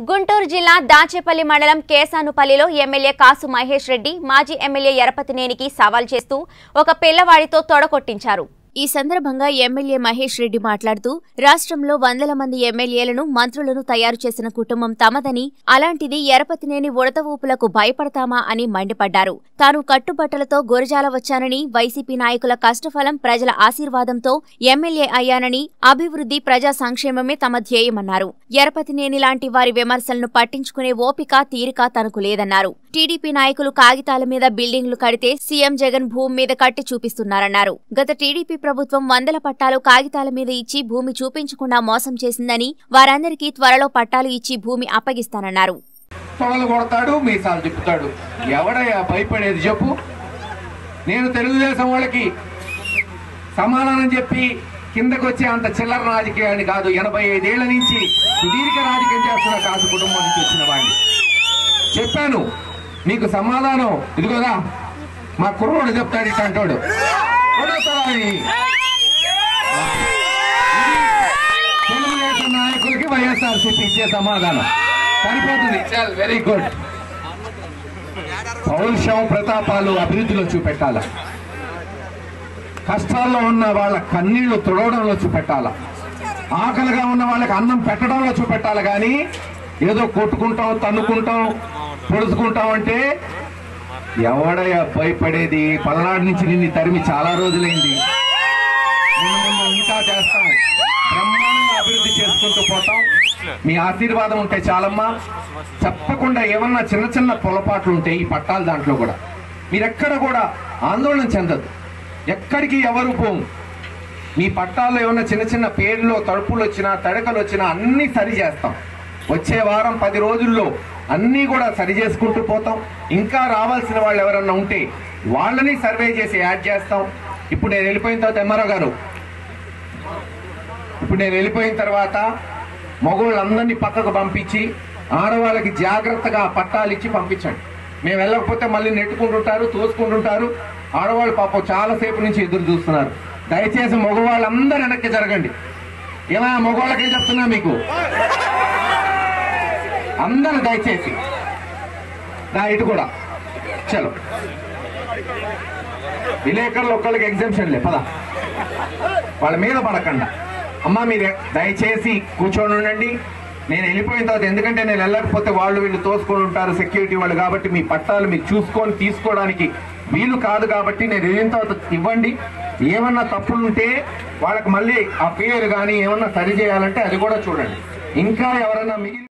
గుంటూరు జిల్లా దాచేపల్లి మండలం కేసానుపల్లిలో ఎమ్మెల్యే కాసు మహేష్ రెడ్డి మాజీ ఎమ్మెల్యే ఎరపతినేనికి సవాల్ చేస్తూ ఒక పిల్లవాడితో తొడగొట్టించారు ఈ సందర్భంగా ఎమ్మెల్యే మహేష్ రెడ్డి మాట్లాడుతూ రాష్ట్రంలో వందల మంది ఎమ్మెల్యేలను మంత్రులను తయారు చేసిన కుటుంబం తమదని అలాంటిది ఎరపతినేని ఉడత ఊపులకు భయపడతామా అని మండిపడ్డారు తాను కట్టుబట్టలతో గురజాల వచ్చానని వైసీపీ నాయకుల కష్టఫలం ప్రజల ఆశీర్వాదంతో ఎమ్మెల్యే అయ్యానని అభివృద్ధి ప్రజా సంక్షేమమే తమ ధ్యేయమన్నారు ఎరపతినేని లాంటి వారి విమర్శలను పట్టించుకునే ఓపిక తీరిక తనకు లేదన్నారు టీడీపీ నాయకులు కాగితాల మీద బిల్డింగ్లు కడితే సీఎం జగన్ భూమి మీద కట్టి చూపిస్తున్నారన్నారు గత టీడీపీ ప్రభుత్వం వందల పట్టాలు కాగితాల మీద ఇచ్చి భూమి చూపించకుండా మోసం చేసిందని వారందరికీ త్వరలో పట్టాలు ఇచ్చి భూమి అప్పగిస్తానన్నారు తొడలు కొడతాడు మీసాలు తిప్పుతాడు ఎవడయ్యా భయపడేది చెప్పు నేను తెలుగుదేశం వాళ్ళకి సమాధానం చెప్పి కిందకు వచ్చే అంత చిల్లర రాజకీయాన్ని కాదు ఎనభై ఐదేళ్ల నుంచి సుదీర్ఘ రాజకీయం చేస్తున్న కాసు కుటుంబం నుంచి వచ్చిన వాడిని చెప్పాను నీకు సమాధానం ఇదిగోదా మా కుర్రోడు చెప్తాడు ఇట్ట అంటాడు కొడతాడని. తెలుగుదేశం నాయకులకి వైఎస్ఆర్సీపీ ఇచ్చే సమాధానం సరిపోతుంది చాలు వెరీ గుడ్ పౌరుషం ప్రతాపాలు అభివృద్ధిలో చూపెట్టాల కష్టాల్లో ఉన్న వాళ్ళ కన్నీళ్లు తుడవడంలో చూపెట్టాల ఆకలిగా ఉన్న వాళ్ళకి అన్నం పెట్టడంలో చూపెట్టాలి కానీ ఏదో కొట్టుకుంటాం తన్నుకుంటాం పొడుచుకుంటాం అంటే ఎవడయ్యా భయపడేది పల్నాడు నుంచి నిన్ను తరిమి చాలా రోజులైంది నిన్ను మేము ఇంకా చేస్తాం బ్రహ్మాండంగా అభివృద్ధి చేసుకుంటూ పోతాం మీ ఆశీర్వాదం ఉంటే చాలమ్మా తప్పకుండా ఏమన్నా చిన్న చిన్న పొలపాట్లు ఉంటే ఈ పట్టాల దాంట్లో కూడా మీరెక్కడ కూడా ఆందోళన చెందదు ఎక్కడికి ఎవరు పోము మీ పట్టాల్లో ఏమన్నా చిన్న చిన్న పేర్లు తడుపులు వచ్చినా తడకలు వచ్చినా అన్ని సరి చేస్తాం వచ్చే వారం పది రోజుల్లో అన్నీ కూడా సరి చేసుకుంటూ పోతాం ఇంకా రావాల్సిన వాళ్ళు ఎవరన్నా ఉంటే వాళ్ళని సర్వే చేసి యాడ్ చేస్తాం ఇప్పుడు నేను వెళ్ళిపోయిన తర్వాత ఎంఆర్ఓ గారు ఇప్పుడు నేను వెళ్ళిపోయిన తర్వాత మగవాళ్ళందరినీ పక్కకు పంపించి ఆడవాళ్ళకి జాగ్రత్తగా పట్టాలు ఇచ్చి పంపించండి మేము వెళ్ళకపోతే మళ్ళీ నెట్టుకుంటుంటారు తోసుకుంటుంటారు ఆడవాళ్ళు పాపం చాలాసేపు నుంచి ఎదురు చూస్తున్నారు దయచేసి మగవాళ్ళందరూ వెనక్కి జరగండి ఏమైనా మగవాళ్ళకి ఏం చెప్తున్నా మీకు అందరూ దయచేసి నా ఇటు కూడా చలో విలేకరులు ఒక్కళ్ళకి ఎగ్జామ్షన్ లే పద వాళ్ళ మీద పడకండి అమ్మ మీరు దయచేసి కూర్చొని ఉండండి నేను వెళ్ళిపోయిన తర్వాత ఎందుకంటే నేను వెళ్ళకపోతే వాళ్ళు వీళ్ళు తోసుకొని ఉంటారు సెక్యూరిటీ వాళ్ళు కాబట్టి మీ పట్టాలు మీరు చూసుకొని తీసుకోవడానికి వీలు కాదు కాబట్టి నేను వెళ్ళిన తర్వాత ఇవ్వండి ఏమన్నా తప్పులు ఉంటే వాళ్ళకి మళ్ళీ ఆ పేరు కానీ ఏమన్నా సరి చేయాలంటే అది కూడా చూడండి ఇంకా ఎవరన్నా మిగిలి